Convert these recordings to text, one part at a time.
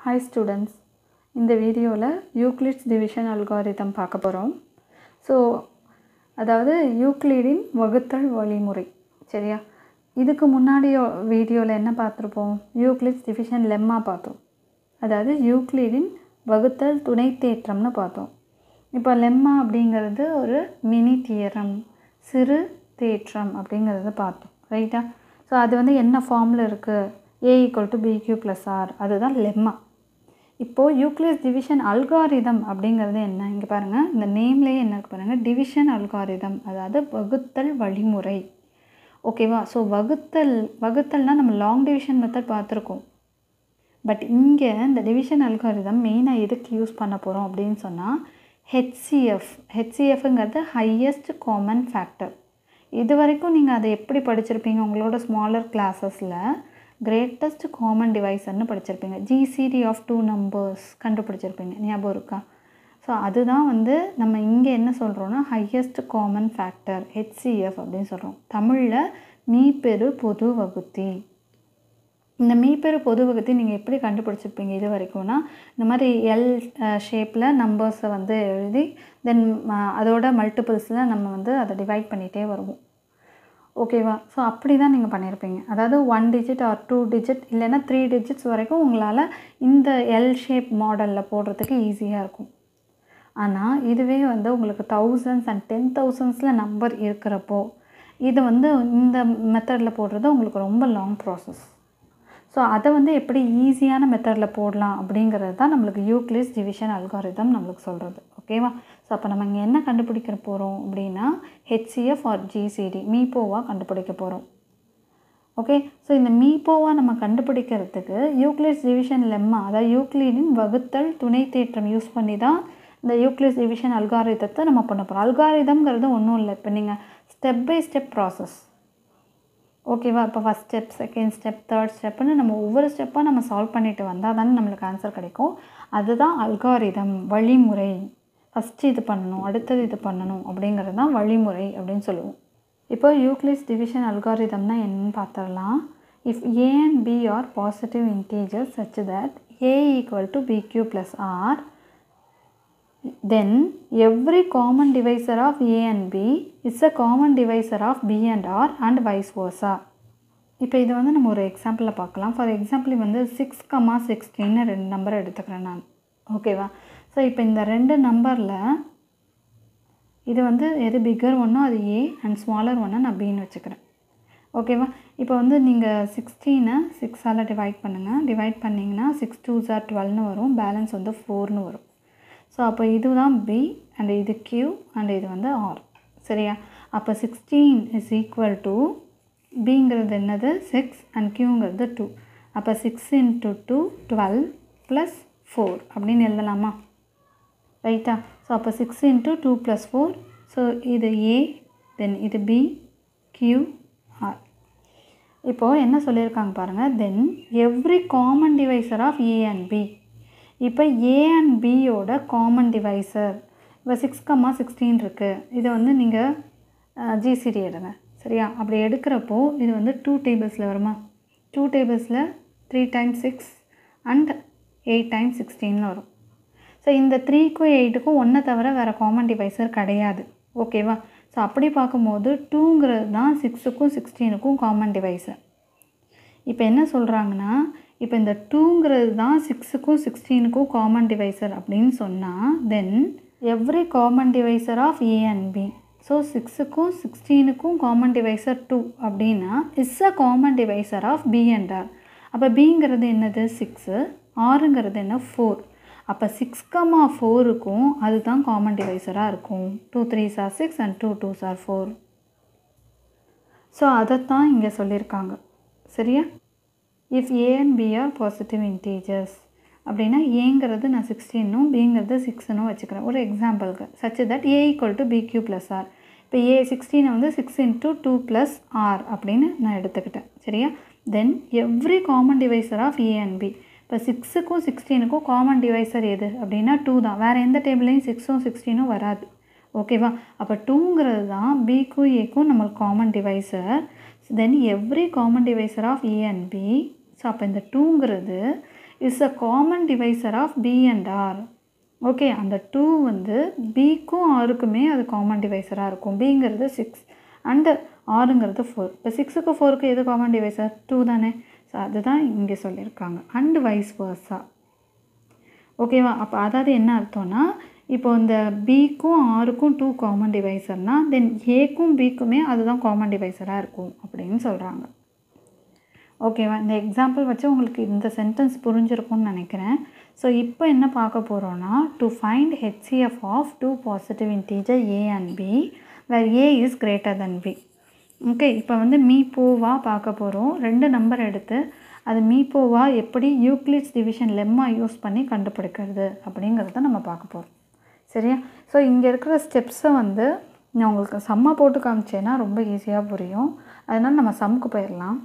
hi students இந்த வீடியோவில் Euclid's division algorithm பார்க்க போகிறோம் ஸோ அதாவது யூக்ளிடின் வகுத்தல் வழிமுறை சரியா இதுக்கு முன்னாடி வீடியோவில் என்ன பார்த்துருப்போம் யூக்ளிட்ஸ் டிவிஷன் லெம்மா பார்த்தோம் அதாவது யூக்ளிடின் வகுத்தல் துணை தேற்றம்னு பார்த்தோம் இப்போ லெம்மா அப்படிங்கிறது ஒரு மினி தியரம் சிறு தேற்றம் அப்படிங்கிறத பார்த்தோம் ரைட்டா ஸோ அது வந்து என்ன ஃபார்மில் இருக்குது a equal to பிக்யூ plus r அதுதான் லெம்மா இப்போது யூக்ளியஸ் டிவிஷன் அல்காரிதம் அப்படிங்கிறது என்ன இங்கே பாருங்கள் இந்த நேம்லேயே என்ன இருக்கு பாருங்கள் டிவிஷன் அல்காரிதம் அதாவது வகுத்தல் வழிமுறை ஓகேவா ஸோ வகுத்தல் வகுத்தல்னால் நம்ம லாங் டிவிஷன் மெத்தட் பார்த்துருக்கோம் பட் இங்கே இந்த டிவிஷன் அல்காரிதம் மெயினாக எதுக்கு யூஸ் பண்ண போகிறோம் அப்படின்னு சொன்னால் ஹெச்சிஎஃப் ஹெச்சிஎஃப்ங்கிறது ஹையஸ்ட் காமன் ஃபேக்டர் இது வரைக்கும் நீங்கள் அதை எப்படி படிச்சிருப்பீங்க உங்களோட ஸ்மாலர் கிளாஸஸில் கிரேட்டஸ்ட் காமன் டிவைசர்னு படிச்சிருப்பீங்க ஜிசிடி ஆஃப் டூ நம்பர்ஸ் கண்டுபிடிச்சிருப்பீங்க ஞாபகம் இருக்கா ஸோ அதுதான் வந்து நம்ம இங்கே என்ன சொல்கிறோன்னா ஹையஸ்ட் காமன் ஃபேக்டர் ஹெச்சிஎஃப் அப்படின்னு சொல்கிறோம் தமிழில் மீப்பெரு பொது வகுத்தி இந்த மீப்பெரு பொது வகுத்தி நீங்கள் எப்படி கண்டுபிடிச்சிருப்பீங்க இது வரைக்கும்னா இந்த மாதிரி எல் ஷேப்பில் நம்பர்ஸை வந்து எழுதி தென் அதோட மல்டிபிள்ஸில் நம்ம வந்து அதை டிவைட் பண்ணிகிட்டே வருவோம் ஓகேவா ஸோ அப்படி தான் நீங்கள் பண்ணியிருப்பீங்க அதாவது one digit or two digit இல்லைன்னா த்ரீ டிஜிட்ஸ் வரைக்கும் உங்களால் இந்த எல் ஷேப் மாடலில் போடுறதுக்கு ஈஸியாக இருக்கும் ஆனால் இதுவே வந்து உங்களுக்கு தௌசண்ட்ஸ் அண்ட் டென் தௌசண்ட்ஸில் நம்பர் இருக்கிறப்போ இது வந்து இந்த மெத்தடில் போடுறது உங்களுக்கு ரொம்ப லாங் ப்ராசஸ் ஸோ அதை வந்து எப்படி ஈஸியான மெத்தடில் போடலாம் அப்படிங்கிறது தான் நம்மளுக்கு யூக்ளிஸ் டிவிஷன் அல்காரிதம் நம்மளுக்கு சொல்கிறது ஓகேவா ஸோ அப்போ நம்ம இங்கே என்ன கண்டுபிடிக்க போகிறோம் அப்படின்னா ஹெச்சிஎஃப் ஆர் ஜிசிடி மீப்போவாக கண்டுபிடிக்க போகிறோம் ஓகே ஸோ இந்த மீப்போவாக நம்ம கண்டுபிடிக்கிறதுக்கு யூக்ளிஸ் டிவிஷன் லெம்மா அதாவது யூக்ளிடின் வகுத்தல் துணை தேற்றம் யூஸ் பண்ணி தான் இந்த யூக்ளிஸ் டிவிஷன் அல்காரிதத்தை நம்ம பண்ண போகிறோம் அல்காரிதம்ங்கிறது ஒன்றும் இல்லை இப்போ நீங்கள் ஸ்டெப் பை ஸ்டெப் ப்ராசஸ் ஓகேவா இப்போ first step second step third ஸ்டெப்புன்னு நம்ம ஒவ்வொரு ஸ்டெப்பாக நம்ம சால்வ் பண்ணிட்டு வந்தால் தானே நம்மளுக்கு ஆன்சர் கிடைக்கும் அதுதான் அல்காரிதம் வழிமுறை ஃபஸ்ட்டு இது பண்ணணும் அடுத்தது இது பண்ணணும் அப்படிங்கிறது தான் வழிமுறை அப்படின்னு சொல்லுவோம் இப்போ யூக்ளிஸ் டிவிஷன் அல்காரிதம்னா என்னன்னு பார்த்துடலாம் if a and b are positive integers such that a equal to பிக்யூ plus r then every common divisor of a and b is a common divisor of b and r and vice versa இப்போ இது வந்து நம்ம ஒரு எக்ஸாம்பிளில் பார்க்கலாம் for example வந்து six comma சிக்ஸ்டின்னு ரெண்டு நம்பர் எடுத்துக்கிறேன் நான் ஓகேவா ஸோ இப்போ இந்த ரெண்டு நம்பரில் இது வந்து எது பிக்கர் ஒன்றோ அது ஏ அண்ட் ஸ்மாலர் ஒன்றா நான் பின்னு வச்சுக்கிறேன் ஓகேவா இப்போ வந்து நீங்கள் சிக்ஸ்டீனை சிக்ஸால் டிவைட் பண்ணுங்கள் டிவைட் பண்ணிங்கன்னா சிக்ஸ் டூ ஜார் டுவெல்னு வரும் பேலன்ஸ் வந்து ஃபோர்னு வரும் ஸோ அப்போ இதுதான் பி அண்ட் இது கியூ அண்ட் இது வந்து ஆர் சரியா அப்போ சிக்ஸ்டீன் இஸ் ஈக்குவல் டு பிங்கிறது என்னது சிக்ஸ் அண்ட் கியூங்கிறது டூ அப்போ six into two twelve plus four அப்படின்னு எழுதலாமா ரைட்டா ஸோ அப்போ six into two plus four so இது ஏ தென் இது பி கியூ ஆர் இப்போது என்ன சொல்லியிருக்காங்க பாருங்கள் then every common divisor of a and b இப்போ ஏ அண்ட் பியோட காமன் டிவைசர் இப்போ சிக்ஸ் கம்மா சிக்ஸ்டீன் இருக்குது இதை வந்து நீங்கள் ஜிசிடி எடுங்க சரியா அப்படி எடுக்கிறப்போ இது வந்து டூ டேபிள்ஸில் வருமா டூ டேபிள்ஸில் three times six and eight times சிக்ஸ்டீன்னு வரும் ஸோ இந்த த்ரீக்கும் எயிட்டுக்கும் ஒன்றை தவிர வேறு காமன் டிவைசர் கிடையாது ஓகேவா ஸோ அப்படி பார்க்கும்போது டூங்கிறது தான் சிக்ஸுக்கும் சிக்ஸ்டீனுக்கும் காமன் டிவைசர் இப்போ என்ன சொல்கிறாங்கன்னா இப்போ இந்த டூங்கிறது தான் சிக்ஸுக்கும் சிக்ஸ்டீனுக்கும் காமன் டிவைசர் அப்படின்னு சொன்னால் then every common divisor of a and b so சிக்ஸுக்கும் சிக்ஸ்டீனுக்கும் காமன் டிவைசர் டூ அப்படின்னா is a common divisor of b and r அப்போ பிங்கிறது என்னது சிக்ஸு ஆறுங்கிறது என்ன ஃபோர் அப்போ சிக்ஸ் கமா ஃபோருக்கும் அதுதான் காமன் டிவைசராக இருக்கும் டூ த்ரீ சார் சிக்ஸ் அண்ட் டூ டூ சார் ஃபோர் ஸோ அதைத்தான் இங்கே சொல்லியிருக்காங்க சரியா if a and b are positive integers அப்படின்னா ஏங்கிறது நான் சிக்ஸ்டீனும் பிங்கிறது சிக்ஸ்னும் வச்சுக்கிறேன் ஒரு எக்ஸாம்பிளுக்கு such that a equal to பிக்யூ plus r இப்போ ஏ சிக்ஸ்டீனை வந்து six into two plus r அப்படின்னு நான் எடுத்துக்கிட்டேன் சரியா then every common divisor of a and b இப்போ சிக்ஸுக்கும் சிக்ஸ்டீனுக்கும் காமன் டிவைசர் எது அப்படின்னா டூ தான் வேறு எந்த டேபிளையும் சிக்ஸும் சிக்ஸ்டீனும் வராது ஓகேவா அப்போ டூங்கிறது தான் பிக்கும் ஏக்கும் நம்மளுக்கு common divisor then every common divisor of a and b so அப்போ இந்த டூங்கிறது is a common divisor of b and r okay அந்த டூ வந்து பிக்கும் ஆருக்குமே அது காமன் டிவைசராக இருக்கும் பிங்கிறது சிக்ஸ் அண்டு ஆறுங்கிறது ஃபோர் இப்போ சிக்ஸுக்கு ஃபோருக்கு எது காமன் டிவைசர் டூ தானே ஸோ அதுதான் இங்கே சொல்லியிருக்காங்க அண்டு வைஸ் வர்ஸா ஓகேவா அப்போ அதாவது என்ன அர்த்தம்னா இப்போ இந்த பிக்கும் ஆருக்கும் டூ காமன் டிவைசர்னால் தென் ஏக்கும் பிக்குமே அதுதான் காமன் டிவைசராக இருக்கும் அப்படின்னு சொல்கிறாங்க ஓகேவா இந்த எக்ஸாம்பிள் வச்சு உங்களுக்கு இந்த சென்டென்ஸ் புரிஞ்சிருக்கும்னு நினைக்கிறேன் ஸோ இப்போ என்ன பார்க்க போகிறோன்னா to find HCF of two positive integer a and b where a is greater than b okay இப்போ வந்து மீ போவா பார்க்க போகிறோம் ரெண்டு நம்பர் எடுத்து அது மீ போவா எப்படி யூக்ளிட்ஸ் டிவிஷன் லெம்மா யூஸ் பண்ணி கண்டுபிடிக்கிறது அப்படிங்கிறத நம்ம பார்க்க போகிறோம் சரியா ஸோ இங்கே இருக்கிற ஸ்டெப்ஸை வந்து நான் உங்களுக்கு சம்மா போட்டு காமிச்சேன்னா ரொம்ப ஈஸியாக புரியும் அதனால் நம்ம சம்முக்கு போயிடலாம்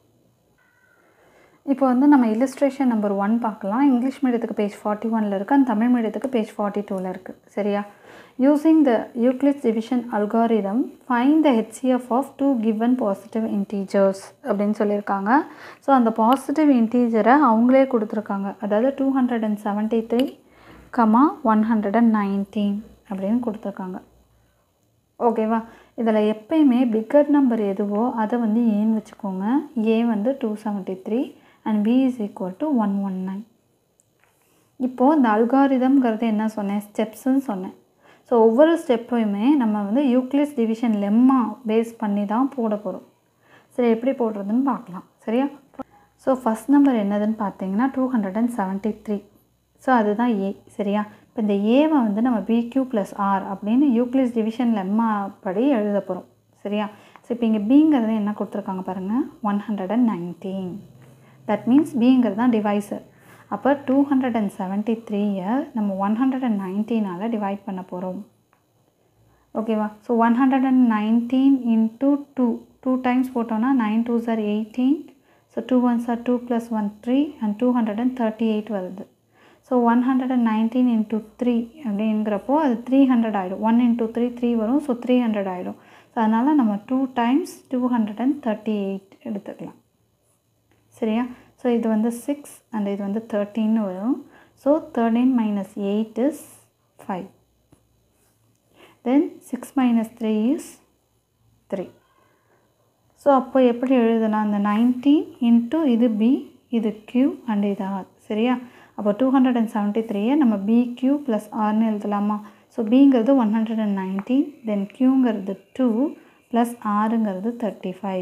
இப்போ வந்து நம்ம இல்லுஸ்ட்ரேஷன் நம்பர் ஒன் பார்க்கலாம் இங்கிலீஷ் மீடியத்துக்கு பேஜ் ஃபார்ட்டி ஒனில் இருக்குது அந்த தமிழ் மீடியத்துக்கு பேஜ் ஃபார்ட்டி டூவில் இருக்குது சரியா using the Euclid's division algorithm find the HCF of two given positive integers அப்படின்னு சொல்லியிருக்காங்க ஸோ அந்த பாசிட்டிவ் இன்டீஜரை அவங்களே கொடுத்துருக்காங்க அதாவது two hundred and seventy three comma one hundred and nineteen அப்படின்னு கொடுத்துருக்காங்க ஓகேவா இதில் எப்பயுமே பிக்கர் நம்பர் எதுவோ அதை வந்து ஏன்னு வச்சுக்கோங்க ஏ வந்து two seventy three and b is equal to one one nine இப்போது இந்த அல்காரிதம்ங்கிறது என்ன சொன்னேன் ஸ்டெப்ஸுன்னு சொன்னேன் ஸோ ஒவ்வொரு ஸ்டெப்பையுமே நம்ம வந்து யூக்ளிஸ் டிவிஷன் லெம்மா பேஸ் பண்ணி தான் போட போகிறோம் சரி எப்படி போடுறதுன்னு பார்க்கலாம் சரியா ஸோ ஃபஸ்ட் நம்பர் என்னதுன்னு பார்த்தீங்கன்னா two hundred and seventy three so அதுதான் ஏ சரியா இப்போ இந்த ஏவை வந்து நம்ம பிக்யூ ப்ளஸ் ஆர் அப்படின்னு யூக்ளிஸ் டிவிஷன் லெம்மா படி எழுத போகிறோம் சரியா ஸோ இப்போ இங்கே பிங்கிறது என்ன கொடுத்துருக்காங்க பாருங்கள் one hundred and nineteen that means பிங்கிறது தான் டிவைஸர் அப்போ டூ ஹண்ட்ரட் அண்ட் செவன்ட்டி த்ரீயை நம்ம ஒன் ஹண்ட்ரட் அண்ட் நைன்டீனால் டிவைட் பண்ண போகிறோம் ஓகேவா so one hundred and nineteen into two two times போட்டோன்னா nine two are eighteen so two one are two plus one three and two hundred and thirty eight வருது so one hundred and nineteen into three அப்படிங்கிறப்போ அது three hundred ஆகிடும் one into three three வரும் so three hundred ஆகிடும் so அதனால் நம்ம two times two hundred and thirty eight எடுத்துக்கலாம் சரியா ஸோ இது வந்து சிக்ஸ் அண்ட் இது வந்து தேர்ட்டின்னு வரும் so thirteen minus eight is five then six minus three is three so அப்போ எப்படி எழுதலாம் அந்த நைன்டீன் இன்ட்டு இது பி இது க்யூ அண்ட் இது ஆர் சரியா அப்போ டூ ஹண்ட்ரட் அண்ட் செவன்ட்டி த்ரீயை நம்ம பி க்யூ ப்ளஸ் ஆர்னு எழுதலாமா ஸோ பிங்கிறது one hundred and nineteen then க்யூங்கிறது டூ ப்ளஸ் ஆறுங்கிறது தேர்ட்டி ஃபைவ்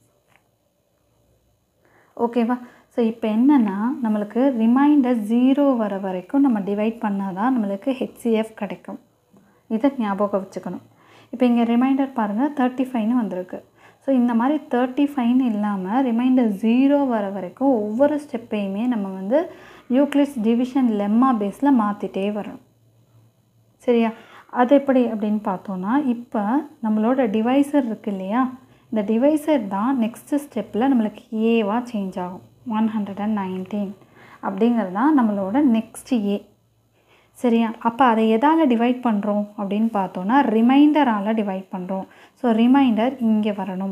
ஓகேவா ஸோ இப்போ என்னென்னா நம்மளுக்கு ரிமைண்டர் ஜீரோ வர வரைக்கும் நம்ம டிவைட் பண்ணால் தான் நம்மளுக்கு ஹெச்சிஎஃப் கிடைக்கும் இதை ஞாபகம் வச்சுக்கணும் இப்போ இங்கே ரிமைண்டர் பாருங்கள் தேர்ட்டி ஃபைவ்னு வந்திருக்கு ஸோ இந்த மாதிரி தேர்ட்டி ஃபைன் இல்லாமல் ரிமைண்டர் ஜீரோ வர வரைக்கும் ஒவ்வொரு ஸ்டெப்பையுமே நம்ம வந்து யூக்ளிஸ் டிவிஷன் லெம்மா பேஸில் மாற்றிட்டே வரணும் சரியா அது எப்படி அப்படின்னு பார்த்தோன்னா இப்போ நம்மளோட டிவைசர் இருக்குது இல்லையா இந்த டிவைசர் தான் நெக்ஸ்ட்டு ஸ்டெப்பில் நம்மளுக்கு ஏவாக சேஞ்ச் ஆகும் ஒன் ஹண்ட்ரட் அண்ட் நைன்டீன் அப்படிங்கிறது தான் நம்மளோட நெக்ஸ்ட் ஏ சரியா அப்போ அதை எதால் டிவைட் பண்ணுறோம் அப்படின்னு பார்த்தோன்னா ரிமைண்டரால் டிவைட் பண்ணுறோம் ஸோ ரிமைண்டர் இங்கே வரணும்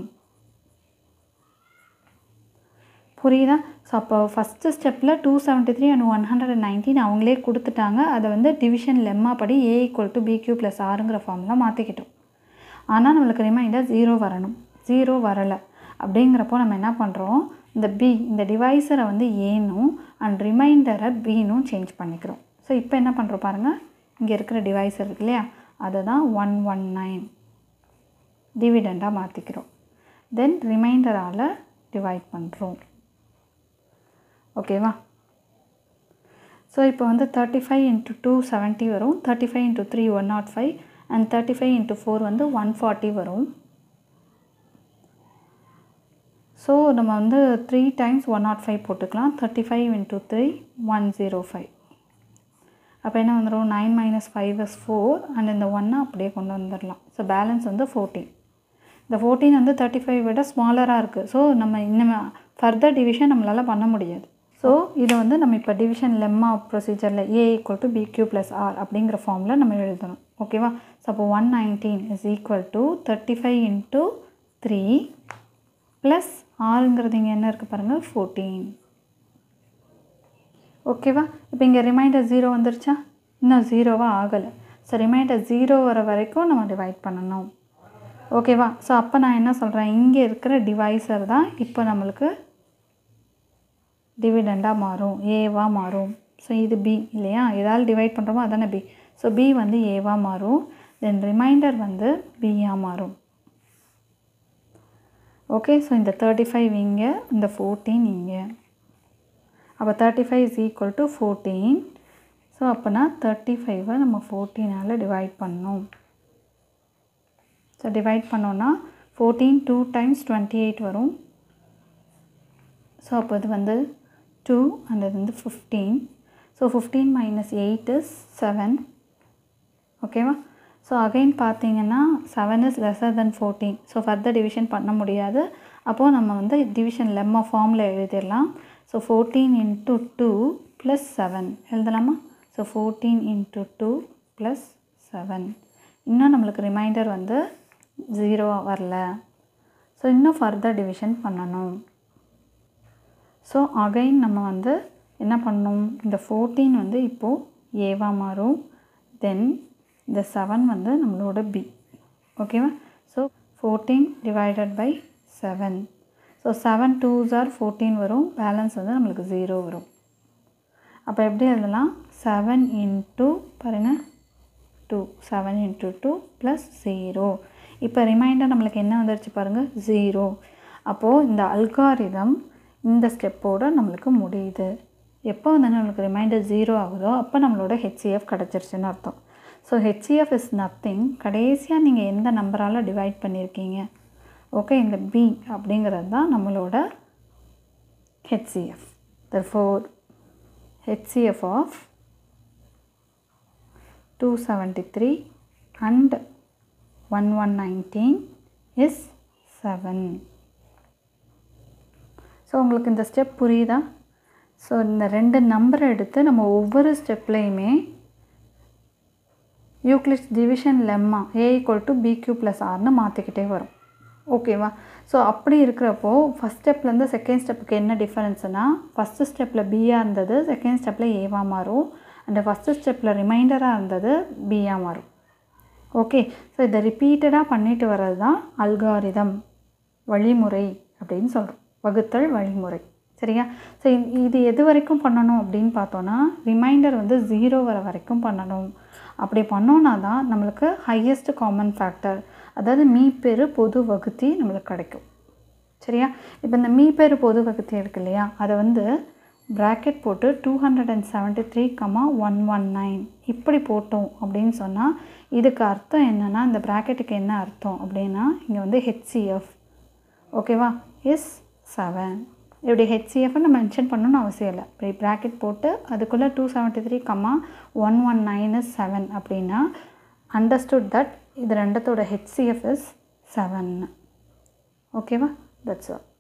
புரியுதா ஸோ அப்போ ஃபஸ்ட்டு ஸ்டெப்பில் two seventy three and one hundred and nineteen அவங்களே கொடுத்துட்டாங்க அதை வந்து டிவிஷன் லெம்மா படி ஏ ஈக்குவல் டு பிக்யூ ப்ளஸ் ஆறுங்கிற ஃபார்ம்லாம் மாற்றிக்கிட்டோம் ஆனால் நம்மளுக்கு ரிமைண்டர் ஜீரோ வரணும் ஜீரோ வரலை அப்படிங்கிறப்போ நம்ம என்ன பண்ணுறோம் இந்த பி இந்த டிவைஸரை வந்து ஏனும் அண்ட் ரிமைண்டரை பீனும் சேஞ்ச் பண்ணிக்கிறோம் ஸோ இப்போ என்ன பண்ணுறோம் பாருங்கள் இங்கே இருக்கிற டிவைஸ் இருக்கு இல்லையா அதை தான் ஒன் ஒன் நைன் டிவிடெண்டாக மாற்றிக்கிறோம் தென் ரிமைண்டரால் டிவைட் பண்ணுறோம் ஓகேவா ஸோ இப்போ வந்து thirty five into two seventy வரும் thirty five into three one naught five and thirty five into four வந்து ஒன் ஃபார்ட்டி வரும் ஸோ நம்ம வந்து three times one naught five போட்டுக்கலாம் thirty five into three one zero five அப்போ என்ன வந்துடும் nine minus five is four and இந்த ஒன்னை அப்படியே கொண்டு வந்துடலாம் ஸோ பேலன்ஸ் வந்து ஃபோர்டீன் இந்த ஃபோர்டீன் வந்து தேர்ட்டி ஃபைவ் விட ஸ்மாலராக இருக்குது ஸோ நம்ம இன்னும் ஃபர்தர் டிவிஷன் நம்மளால் பண்ண முடியாது ஸோ இதை வந்து நம்ம இப்போ டிவிஷன் லெம்மா ப்ரொசீஜரில் A equal to பிக்யூ plus R அப்படிங்கிற ஃபார்மில் நம்ம எழுதணும் ஓகேவா ஸோ அப்போ one nineteen is equal to thirty five into three plus ஆறுங்கிறது இங்கே என்ன இருக்குது பாருங்கள் ஃபோர்டீன் ஓகேவா இப்போ இங்கே ரிமைண்டர் ஜீரோ வந்துருச்சா இன்னும் ஜீரோவாக ஆகலை ஸோ ரிமைண்டர் ஜீரோ வர வரைக்கும் நம்ம டிவைட் பண்ணணும் ஓகேவா ஸோ அப்போ நான் என்ன சொல்கிறேன் இங்கே இருக்கிற டிவைசர் தான் இப்போ நம்மளுக்கு டிவிடெண்டாக மாறும் ஏவாக மாறும் ஸோ இது பி இல்லையா எதால் டிவைட் பண்ணுறோமோ அதானே பி ஸோ பி வந்து ஏவாக மாறும் தென் ரிமைண்டர் வந்து பியாக மாறும் ஓகே ஸோ இந்த தேர்ட்டி ஃபைவ் இங்கே இந்த ஃபோர்டீன் இங்கே அப்போ thirty five is equal to fourteen so அப்போனா தேர்ட்டி ஃபைவை நம்ம ஃபோர்டீனால் டிவைட் பண்ணணும் ஸோ டிவைட் பண்ணோன்னா fourteen two times twenty eight வரும் ஸோ அப்போ இது வந்து டூ அண்ட் இது வந்து fifteen so fifteen minus eight is seven ஓகேவா ஸோ அகைன் பார்த்தீங்கன்னா seven is lesser then fourteen so further division பண்ண முடியாது அப்போது நம்ம வந்து டிவிஷன் லெம்மா ஃபார்மில் எழுதிடலாம் so fourteen into two plus seven எழுதலாமா so fourteen into two plus seven இன்னும் நம்மளுக்கு ரிமைண்டர் வந்து ஜீரோ வரல ஸோ இன்னும் ஃபர்தர் டிவிஷன் பண்ணணும் ஸோ அகைன் நம்ம வந்து என்ன பண்ணணும் இந்த ஃபோர்டீன் வந்து இப்போது ஏவாக மாறும் தென் இந்த செவன் வந்து நம்மளோட பி ஓகேவா so fourteen divided by seven so seven twos are fourteen வரும் பேலன்ஸ் வந்து நம்மளுக்கு ஜீரோ வரும் அப்போ எப்படி எழுதலாம் செவன் இன்ட்டு பாருங்கள் two seven into two plus zero இப்போ ரிமைண்டர் நம்மளுக்கு என்ன வந்துருச்சு பாருங்கள் ஜீரோ அப்போது இந்த அல்காரிதம் இந்த ஸ்டெப்போடு நம்மளுக்கு முடியுது எப்போ வந்து நம்மளுக்கு ரிமைண்டர் ஜீரோ ஆகுதோ அப்போ நம்மளோட ஹெச்சிஎஃப் கிடச்சிருச்சுன்னு அர்த்தம் ஸோ ஹெச்சிஎஃப் இஸ் நத்திங் கடைசியாக நீங்கள் எந்த நம்பரால் டிவைட் பண்ணியிருக்கீங்க ஓகே இந்த பி அப்படிங்கிறது தான் நம்மளோட HCF therefore HCF of two seventy three and one one nineteen is seven so உங்களுக்கு இந்த ஸ்டெப் புரியுதா ஸோ இந்த ரெண்டு நம்பரை எடுத்து நம்ம ஒவ்வொரு ஸ்டெப்லேயுமே Euclid's division lemma A equal to பிக்யூ plus ஆர்னு மாற்றிக்கிட்டே வரும் ஓகேவா ஸோ அப்படி இருக்கிறப்போ ஃபஸ்ட் ஸ்டெப்லேருந்து செகண்ட் ஸ்டெப்புக்கு என்ன டிஃப்ரென்ஸ்னால் ஃபஸ்ட்டு ஸ்டெப்பில் பியாக இருந்தது செகண்ட் ஸ்டெப்பில் ஏவாக மாறும் அண்ட் ஃபஸ்ட்டு ஸ்டெப்பில் ரிமைண்டராக இருந்தது பியாக மாறும் ஓகே ஸோ இதை ரிப்பீட்டடாக பண்ணிட்டு வர்றது தான் அல்காரிதம் வழிமுறை அப்படின்னு சொல்கிறோம் வகுத்தல் வழிமுறை சரியா ஸோ இது எது வரைக்கும் பண்ணணும் அப்படின்னு பார்த்தோன்னா ரிமைண்டர் வந்து ஜீரோ வர வரைக்கும் பண்ணணும் அப்படி பண்ணோன்னா தான் நம்மளுக்கு ஹையஸ்ட் காமன் ஃபேக்டர் அதாவது மீப்பெரு பொது வகுத்தி நம்மளுக்கு கிடைக்கும் சரியா இப்போ இந்த மீப்பெரு பொது வகுத்தி இருக்கு இல்லையா அதை வந்து ப்ராக்கெட் போட்டு two hundred and seventy three comma one one nine இப்படி போட்டோம் அப்படின்னு சொன்னால் இதுக்கு அர்த்தம் என்னென்னா இந்த ப்ராக்கெட்டுக்கு என்ன அர்த்தம் அப்படின்னா இங்கே வந்து ஹெச்சிஎஃப் ஓகேவா இஸ் செவன் இப்படி ஹெச்சிஎஃப்னு நம்ம மென்ஷன் பண்ணணும்னு அவசியம் இல்லை இப்படி ப்ராக்கெட் போட்டு அதுக்குள்ளே two seventy three comma one one nine is seven அப்படின்னா அண்டர்ஸ்டுட் தட் இது ரெண்டத்தோட ஹெச்சிஎஃப் இஸ் செவன் ஓகேவா தட்ஸ் ஆல்